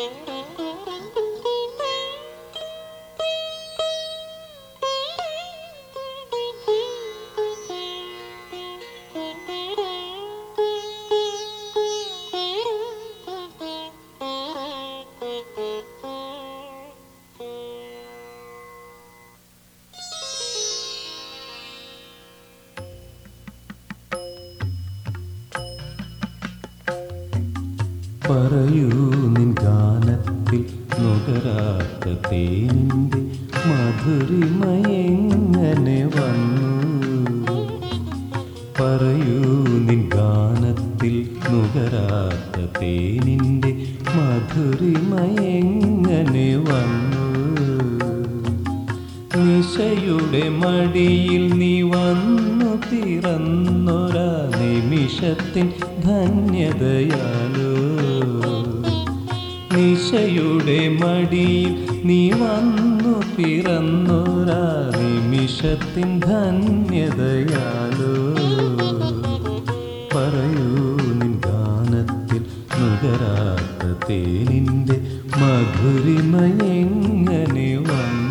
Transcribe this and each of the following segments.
പറയൂ നിൻ ഗാനത്തിൽ നുകരാത്ത തേനിൻ്റെ മധുരിമയെങ്ങനെ വന്നു പറയൂ നിൻ ഗാനത്തിൽ നുകരാത്ത തേനിൻ്റെ മധുരിമയെങ്ങനെ വന്നു നിശയുടെ മടിയിൽ നീ വന്നു പിറന്നൊരാ നിമിഷത്തിൻ ധന്യതയാലോ നിശയുടെ മടിയിൽ നീ വന്നു പിറന്നൊരാ നിമിഷത്തിൻ ധന്യതയാലോ പറയൂ നിൻ ഗാനത്തിൽ നുകരാത്ത തേനിൻ്റെ മധുരിമയെങ്ങനെ വന്നു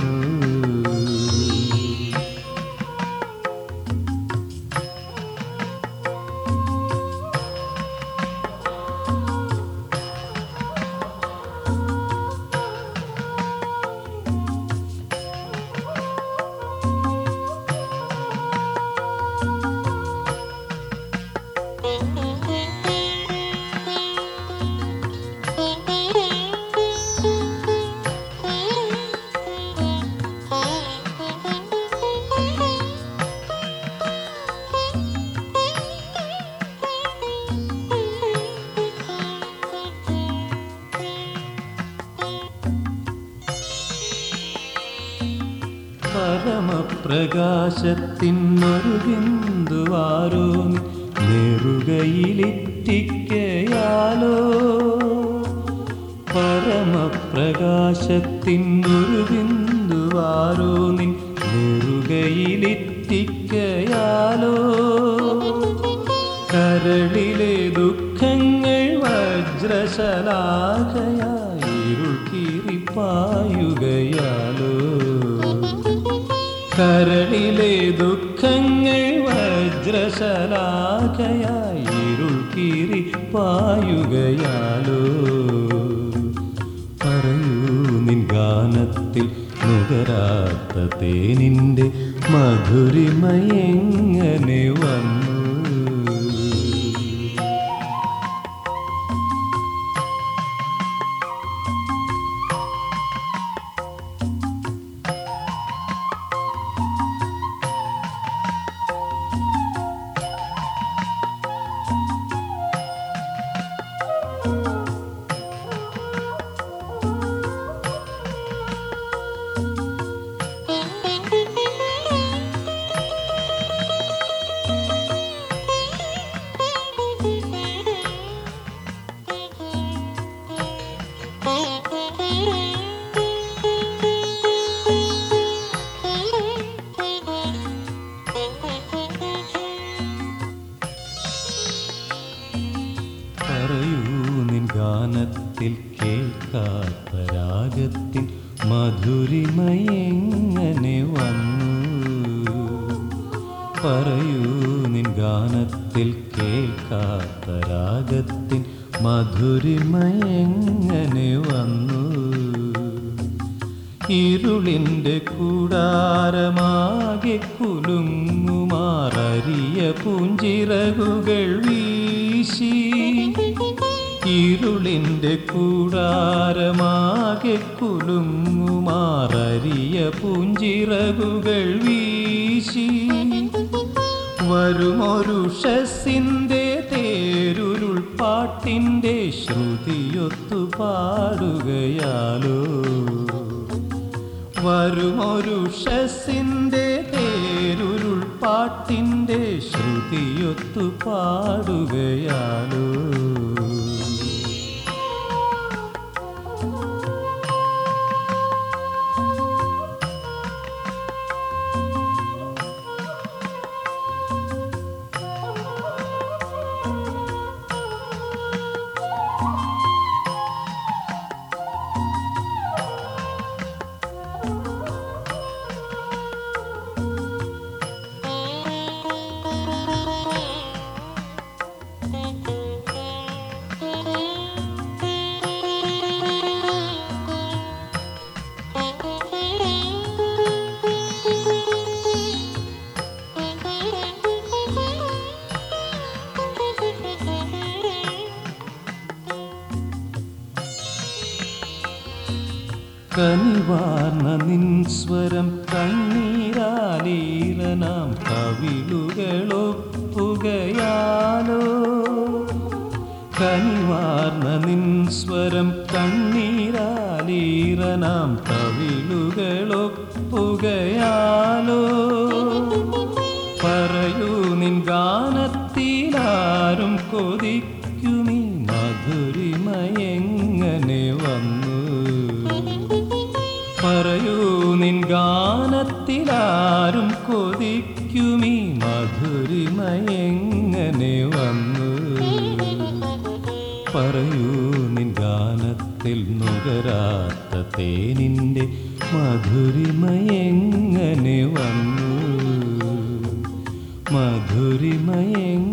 പരമപ്രകാശത്തിനൊരു ബിന്ദുവാരോ നെറുകയിലെത്തിക്കയാലോ പരമപ്രകാശത്തിനൊരു ബിന്ദുവാരോ നിൻ നെറുകയിലെത്തിക്കയാലോ കരളിലെ ദുഃഖങ്ങൾ വജ്രശലാഖയായി ഇരുൾ കീറിപ്പായുകയാലോ കരളിലെ ദുഃഖങ്ങൾ വജ്രശലാഖയായി ഇരുൾ കീറി പായുകയാലോ പറയൂ നിൻ ഗാനത്തിൽ നുകരാത്ത തേനിൻ്റെ മധുരിമയെങ്ങനെ വന്നു പറയൂ നിൻ ഗാനത്തിൽ കേൾക്കാത്ത രാഗത്തിൻ മധുരിമയെങ്ങനെ വന്നു പറയൂ നിൻ ഗാനത്തിൽ കേൾക്കാത്ത രാഗത്തിൻ മധുരിമയെങ്ങനെ വന്നു ഇരുളിൻ്റെ കൂടാരമാകെ കുലുങ്ങുമാറിയ പൂഞ്ചിറകുകൾ വീശി ഇരുളിൻ്റെ കൂടാരമാകെ കുലുങ്ങുമാറിയ പൂഞ്ചിറകുകൾ വീശി വരുമൊരു ഷസിൻ്റെ തേരുരുൾ പാട്ടിൻ്റെ ശ്രുതിയൊത്തു പാടുകയാലോ വരുമൊരു ഷസിൻ്റെ തേരുരുൾ പാട്ടിൻ്റെ ശ്രുതിയൊത്തു പാടുകയാലോ കനിവാർന്ന നിൻ സ്വരം കണ്ണീരാലീലനാം കവിളുകളൊപ്പുകയാലോ കനിവാർന്ന നിൻ സ്വരം കണ്ണീരാലീറനാം കവിളുകളൊപ്പുകയാലോ പറയൂ നിൻ ഗാനത്തിലാരും കൊതിക്കുമീ മധുരിമയെങ്ങനെ വന്നു പറയൂ നിൻ ഗാനത്തിലാരും കൊതിക്കുമീ മധുരിമയെങ്ങനെ വന്നു പറയൂ നിൻ ഗാനത്തിൽ നുകരാത്ത തേനിൻ്റെ മധുരിമയെങ്ങനെ വന്നു മധുരിമയെങ്ങനെ